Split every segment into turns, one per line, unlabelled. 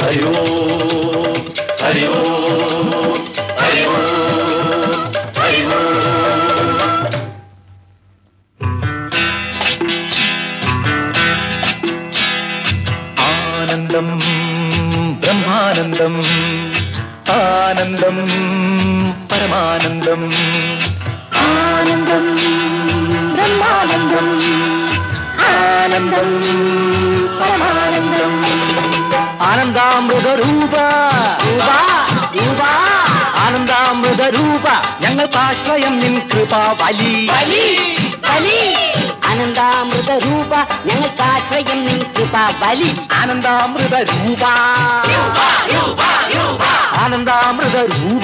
ഹരി ഓം ഹരി ഓം ഹരി ഓം ഹരി ഓം ആനന്ദം ബ്രഹ്മാനന്ദം ആനന്ദം പരമാനന്ദം ആനന്ദം ബ്രഹ്മാനന്ദം ആനന്ദം പരമാനന്ദം ആനന്ദാമൃത രൂപ രൂപ ആനന്ദാമൃത രൂപ ഞങ്ങൾക്കാശ്രയം നിൻ കൃപ വലി
ആനന്ദാമൃത രൂപ ഞങ്ങൾക്ക് ആശ്രയം നിൻ കൃപ വലി
ആനന്ദാമൃത രൂപ ആനന്ദാമൃത രൂപ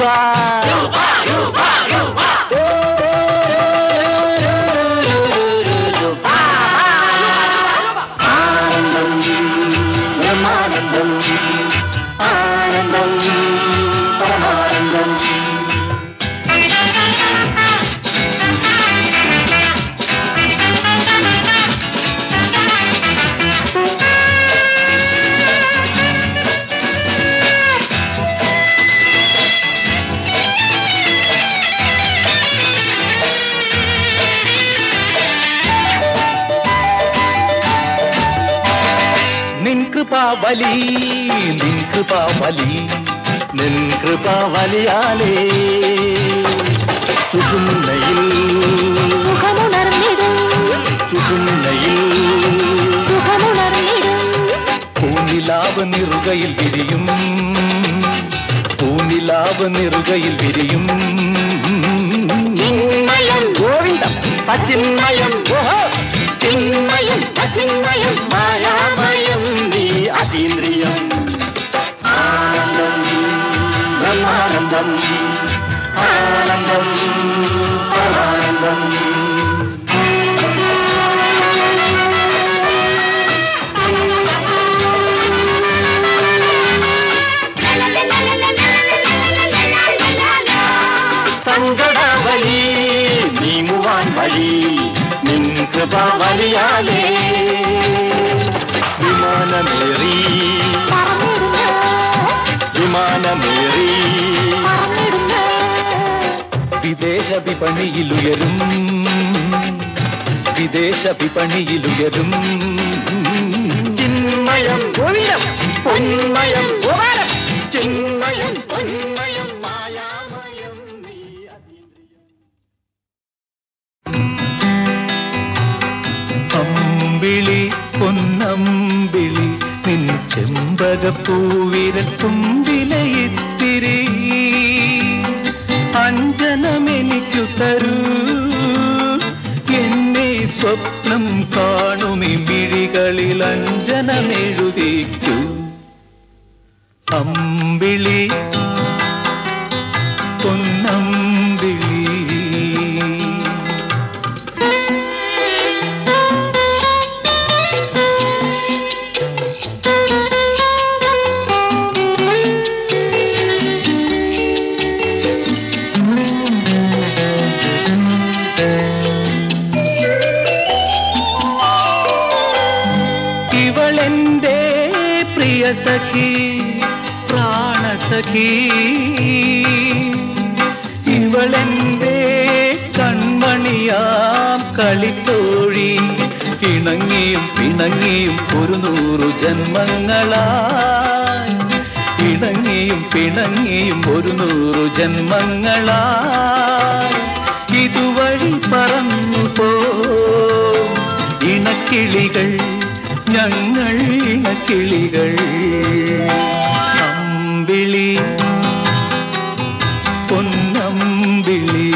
ആനന്ദം ബ്രഹ്മാനന്ദം ആനന്ദം പരമാനന്ദം നിൻ കൃപാവലി നിൻ കൃപാവലി നിൻ കൃപാവലിയാലേ സുഷുമ്നയിൽ
സുഖമുണർന്നിടും
സുഷുമ്നയിൽ
സുഖമുണർന്നിടും
പൂനിലാവ് നിറുകയിൽ വിരിയും പൂനിലാവ് നിറുകയിൽ വിരിയും
ചിന്മയം
ഗോവിന്ദം സച്ചിന്മയം ഓഹോ
ചിന്മയം സചിന്മയം
മായാമയം നീ അതീന്ദ്രിയം ആനന്ദം ബ്രഹ്മാനന്ദം ആനന്ദം പരമാനന്ദം സങ്കടവലി നീങ്ങുവാൻ വഴി നിൻ കൃപാവലിയാലേ വിമാനമേറി വിമാനമേറി വിദേശ വിപണിയിലുയരും വിദേശ വിപണിയിലുയരും ചിന്മയം ഗോവിന്ദം പൊന്മയം ഗോപാലം ചിന്മയം പൊന്മയം മായാമയം നീ അമ്പിളി പൊന്നമ്പിളി നിൻ ചെമ്പകപ്പൂവിരൽ തുമ്പിലെ ഇത്തിരി അഞ്ജനമെനിക്കു തരൂ എന്നെ സ്വപ്നം കാണുമി മിഴികളിൽ അഞ്ജനമെഴുതിക്കൂ അമ്പിളി പൊന്നമ്പിളി ഇവളെന്റെ പ്രിയ സഖി പ്രാണസഖി ഇവളെന്റെ കൺമണിയാം കളിത്തോഴി ഇണങ്ങിയും പിണങ്ങിയും ഒരു നൂറു ജന്മങ്ങളായി ഇണങ്ങിയും പിണങ്ങിയും ഒരു നൂറു ജന്മങ്ങളായി ഇതുവഴി പറന്നു പോ ഇണക്കിളികൾ ഞങ്ങൾ ഇണക്കിളികൾ അമ്പിളി പൊന്നമ്പിളി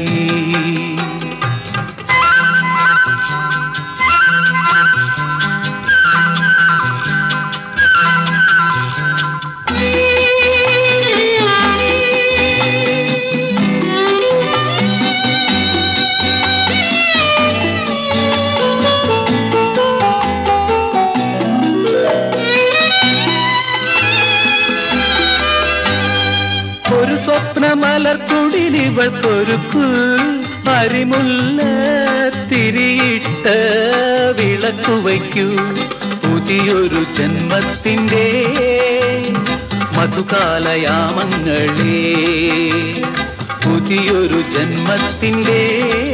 ഒരു സ്വപ്നമലർക്കുടിലിവൾക്കൊരുക്കു അരിമുല്ല തിരിയിട്ട് വിളക്കു വയ്ക്കൂ പുതിയൊരു ജന്മത്തിൻ്റെ മധുകാലയാമങ്ങളേ പുതിയൊരു ജന്മത്തിൻ്റെ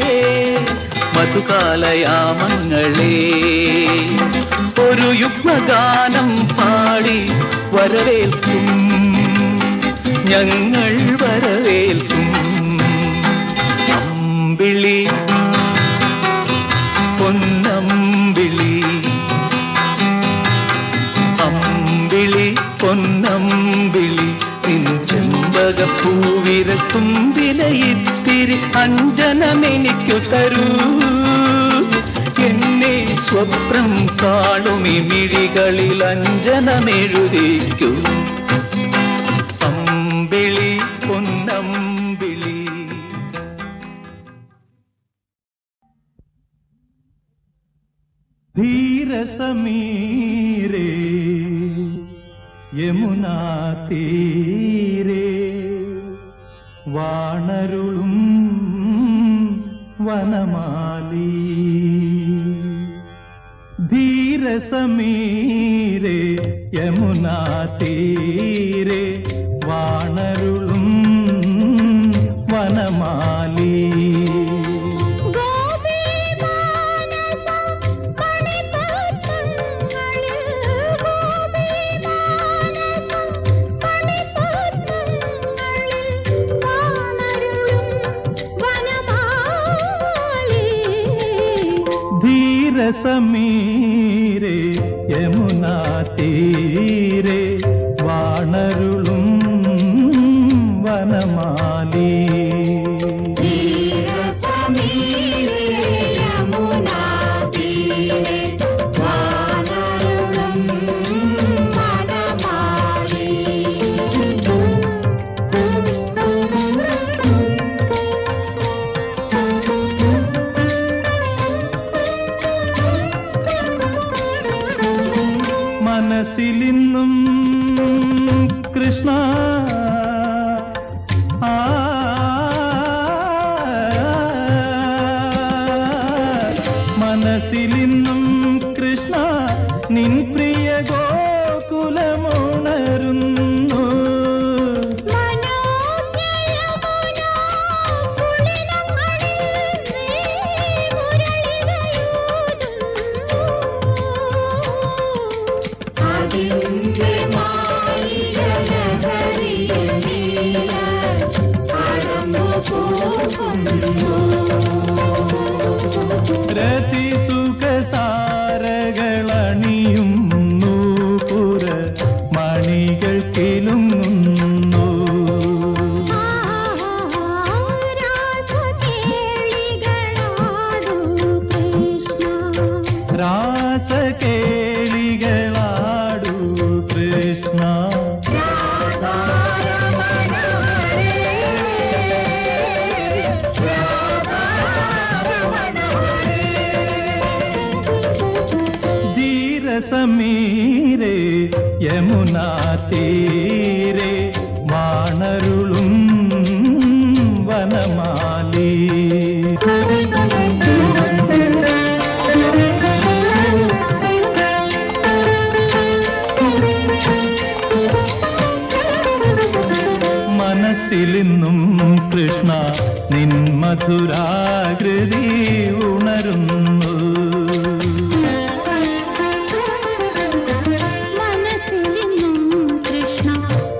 മധുകാലയാമങ്ങളേ ഒരു യുഗ്മഗാനം പാടി വരവേൽക്കും ഞങ്ങൾ വരവേൽക്കും അമ്പിളി പൊന്നമ്പിളി അമ്പിളി പൊന്നമ്പിളി നിൻ ചെമ്പകപ്പൂവിരത്തുമ്പിലെ ഇത്തിരി അഞ്ജനമെനിക്കു തരൂ എന്നെ സ്വപ്നം കാണുമി മിഴികളിൽ അഞ്ജനമെഴുതിക്കൂ അമ്പിളി പൊന്നമ്പിളി ധീരസമീരേ യമുനാ തീരേ വാണരുളും വനമാലി ധീരസമീരേ യമുനാ തീരേ വാണരുളും വനമാലി ധീരസമീരേ യമുനാ തീരേ വാണരുളും വനമാലി മനസ്സിലിന്നും കൃഷ്ണ ആ മനസ്സിലിന്നും കൃഷ്ണ നിൻ പ്രിയ ഗോകുലമുണരുന്നു രതിസുഖ സാരകളണിയും നൂപുര മണികൾ കിലുങ്ങുന്നു രാസകേളികളാടു കൃഷ്ണ ധീരസമീരേ യമുനാ തീരേ വാണരുളും വനമാലി മനസ്സിലിന്നും കൃഷ്ണ നിൻ മധുരാകൃതി ഉണരുന്നു
കൃഷ്ണ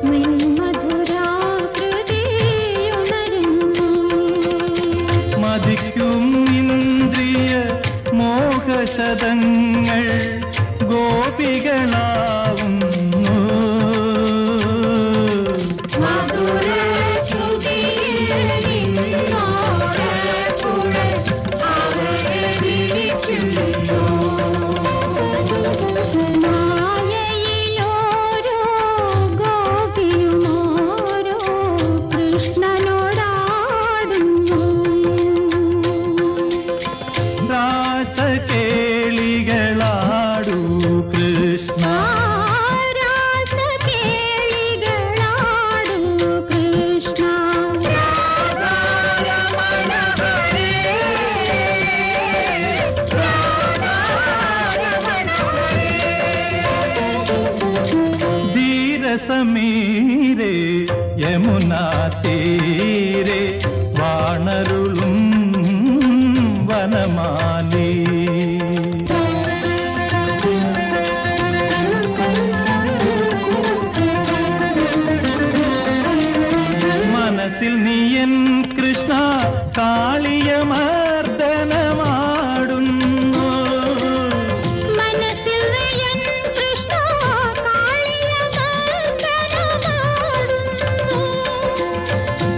മധുരാകൃതി ഉണരുന്നു
മതിക്കും ഇന്ദ്രിയ മോഹശതങ്ങൾ ഗോപികളാവുന്നു
മായയിലോരോ ഗോപിയുമോരോ കൃഷ്ണനോടാടുന്നു
രാസകേളികളാടു കൃഷ്ണ
രാസകേളികളാടു കൃഷ്ണ
ധീരസമീ തീരെ വാണരുളും വനമാലി മനസ്സിൽ നീയൻ കൃഷ്ണ കാളിയമർദ്ദനമാടുന്നു
മനസ്സിൽ നീയൻ കൃഷ്ണ കാളിയമർദ്ദനമാടുന്നു.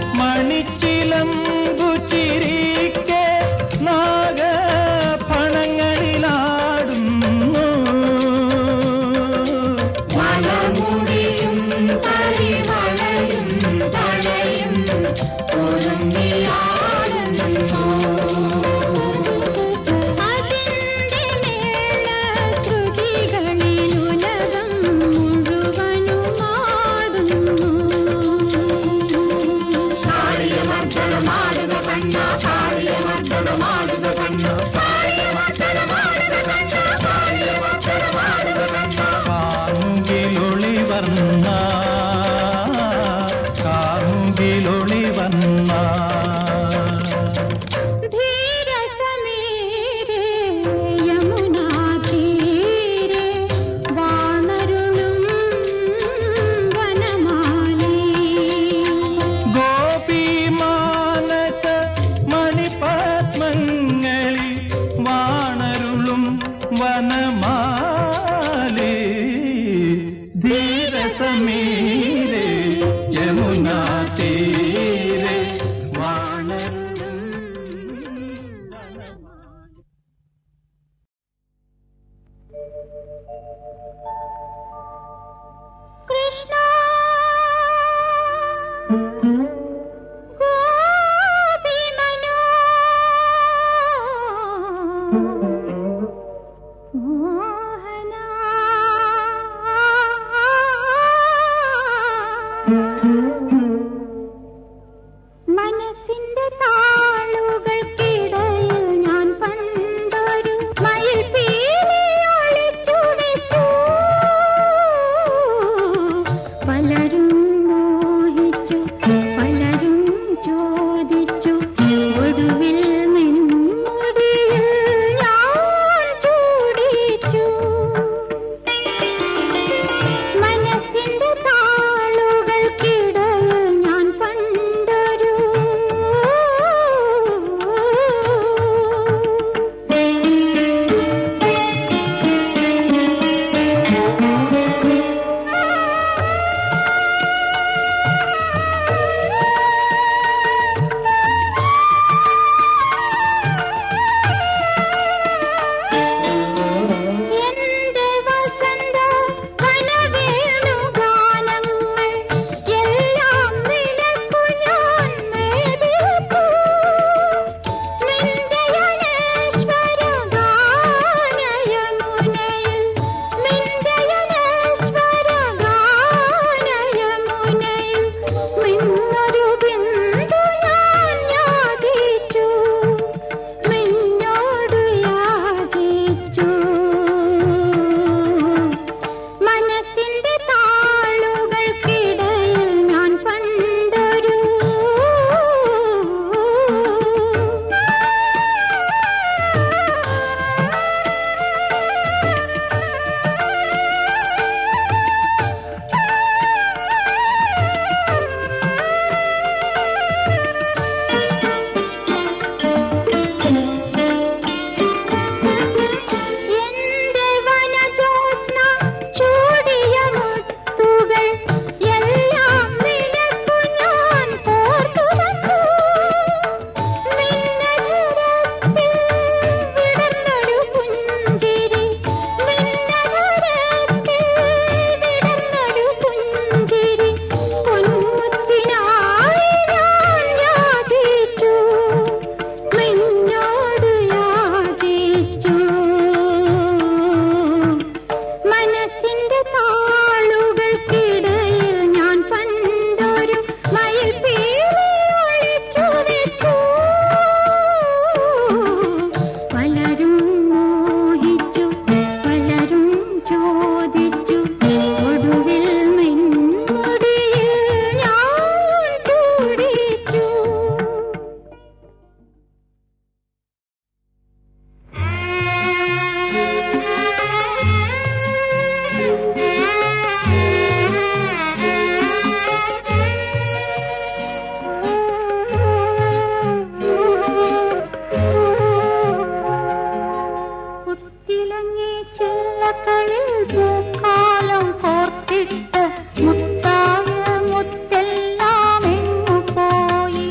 ചില്ലകളിൽ പൂക്കാലം കോർത്തിട്ട് മുത്തായ മുത്തെല്ലാം എങ്ങു പോയി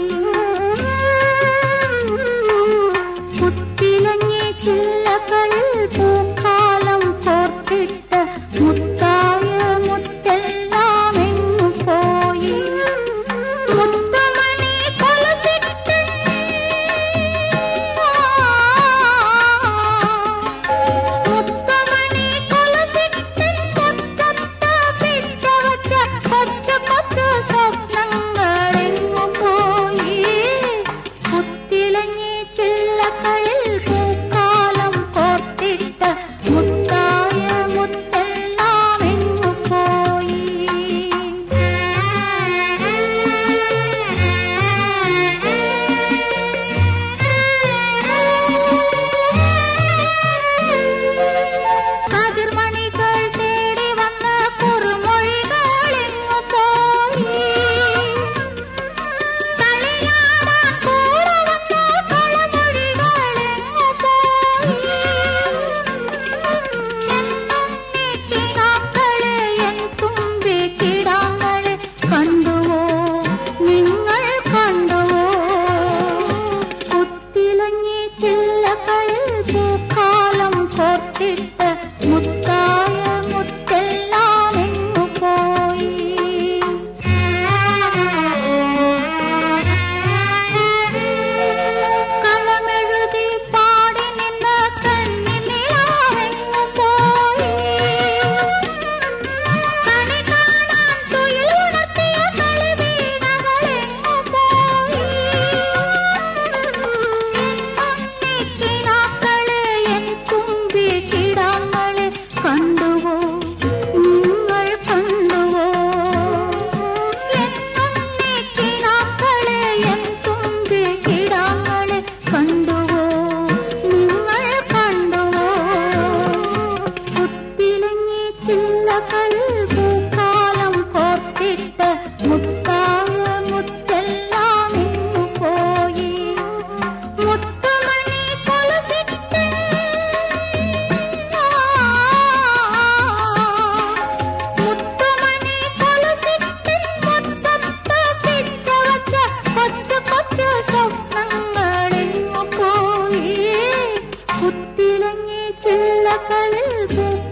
കുത്തിലങ്ങി ചില്ലകളിൽ പൂക്കാലം കോർത്തിട്ട് മുത്തായ മുത്തെല്ലാം എങ്ങു പോയി മുത്തമണി കൊലത്തിട്ട് മുത്തമണി കൊലത്തിട്ട് കൊത്തത്ത പിച്ചവച്ച കൊച്ച കൊച്ച സ്വപ്നങ്ങളെങ്ങു പോയി കുത്തിലങ്ങി ചില്ലകളിൽ പൂക്കാലം കോർത്തിട്ട് മുത്തായ മുത്തെല്ലാം എങ്ങു പോയി കതിർമണികൾ തേടി വന്ന കുറുമൊഴികൾ എങ്ങു പോയി കളിയാടാൻ കൂടെ വന്ന കളമൊഴികൾ എങ്ങു പോയി കിടാക്കളെ എൻ തുമ്പി കിടാങ്ങളെ കണ്ടുവോ നിങ്ങൾ കണ്ടുവോ കുത്തിലങ്ങി ചില്ലകളിൽ പൂക്കാലം കോർത്തിട്ട് മുത്തായ മുത്തെല്ലാം എങ്ങു പോയി കളമെഴുതി പാടി നിന്ന കണ്ണിനിലാവെങ്ങു പോയി കണി കാണാൻ തുയിൽ ഉണർത്തിയ കളിവീണകളെങ്ങു പോയി കിടാക്കളെ എൻ തുമ്പി കിടാങ്ങളെ കണ്ടുവോ നിങ്ങൾ കണ്ടുവോ എന്നുണ്ണി കിടാക്കളെ എൻ തുമ്പി കിടാങ്ങളെ കണ്ടുവോ നിങ്ങൾ കണ്ടുവോ കുത്തിലങ്ങി ചില്ലകളിൽ പൂക്കാലം കോർത്തിട്ട് മുത്തായ മുത്തെല്ലാം എങ്ങു പോയി മുത്തുമണി കൊലുസിട്ട് മുത്തുമണി കൊലുസിട്ട് മുത്തത്ത പിച്ചവച്ച കൊച്ചു കൊച്ചു സ്വപ്നങ്ങളെങ്ങു പോയി കുത്തിലങ്ങി ചില്ലകളിൽ പൂക്ക